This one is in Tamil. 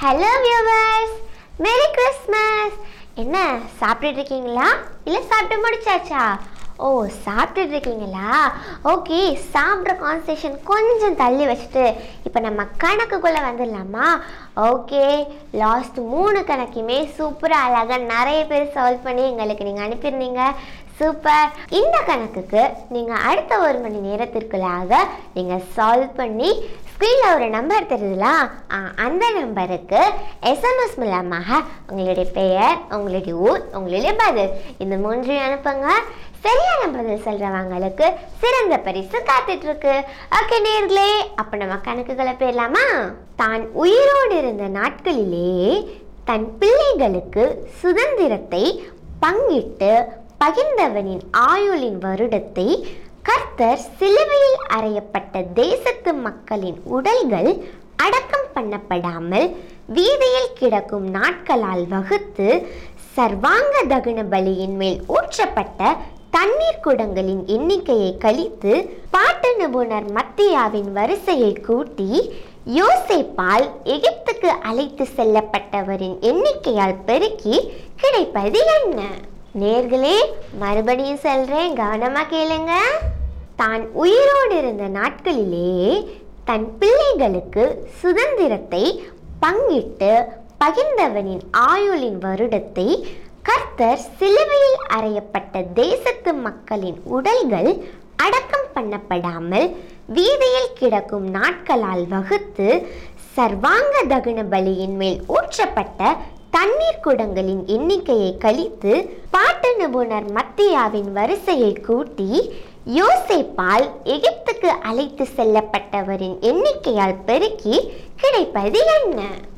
ஹலோ வியூவர்ஸ் மேரி கிறிஸ்மஸ் என்ன சாப்பிட்டுட்டு இருக்கீங்களா இல்லை சாப்பிட்டு முடிச்சாச்சா ஓ சாப்பிட்டுட்டு இருக்கீங்களா ஓகே சாப்பிட்ற கான்சன்ட்ரேஷன் கொஞ்சம் தள்ளி வச்சுட்டு இப்போ நம்ம கணக்குக்குள்ளே வந்துடலாமா ஓகே லாஸ்ட் மூணு கணக்குமே சூப்பராக அழகாக நிறைய பேர் சால்வ் பண்ணி எங்களுக்கு நீங்கள் அனுப்பியிருந்தீங்க சூப்பர் இந்த கணக்குக்கு நீங்கள் அடுத்த ஒரு மணி நேரத்திற்குள்ளாக நீங்கள் சால்வ் பண்ணி ஸ்க்ரீனில் ஒரு நம்பர் தெரியுதுல ஆ, அந்த நம்பருக்கு எஸ்எம்எஸ் மூலமாக உங்களுடைய பெயர் உங்களுடைய ஊர் உங்களுடைய பதில் இந்த மூன்றையும் அனுப்புங்க சரியான பதில் சொல்கிறவங்களுக்கு சிறந்த பரிசு காத்துட்டு இருக்கு ஓகே நேர்களே அப்போ நம்ம கணக்குகளை போயிடலாமா தான் உயிரோடு இருந்த நாட்களிலே தன் பிள்ளைகளுக்கு சுதந்திரத்தை பங்கிட்டு பகிர்ந்தவனின் ஆயுளின் வருடத்தை கர்த்தர் சிலுவையில் அறையப்பட்ட தேசத்து மக்களின் உடல்கள் அடக்கம் பண்ணப்படாமல் வீதியில் கிடக்கும் நாட்களால் வகுத்து சர்வாங்க தகன பலியின் மேல் ஊற்றப்பட்ட தண்ணீர் குடங்களின் எண்ணிக்கையை கழித்து பாட்டு நிபுணர் மத்தியாவின் வரிசையை கூட்டி யோசேப்பால் எகிப்துக்கு அழைத்து செல்லப்பட்டவரின் எண்ணிக்கையால் பெருக்கி கிடைப்பது என்ன நேர்களே மறுபடியும் சொல்றேன் கவனமா கேளுங்க தான் உயிரோடு இருந்த நாட்களிலே தன் பிள்ளைகளுக்கு சுதந்திரத்தை பங்கிட்டு பகிர்ந்தவனின் ஆயுளின் வருடத்தை கர்த்தர் சிலுவையில் அறையப்பட்ட தேசத்து மக்களின் உடல்கள் அடக்கம் பண்ணப்படாமல் வீதியில் கிடக்கும் நாட்களால் வகுத்து சர்வாங்க தகன பலியின் மேல் ஊற்றப்பட்ட தண்ணீர் குடங்களின் எண்ணிக்கையை கழித்து பாட்டு நிபுணர் மத்தியாவின் வரிசையை கூட்டி யோசேப்பால் எகிப்துக்கு அழைத்து செல்லப்பட்டவரின் எண்ணிக்கையால் பெருக்கி கிடைப்பது என்ன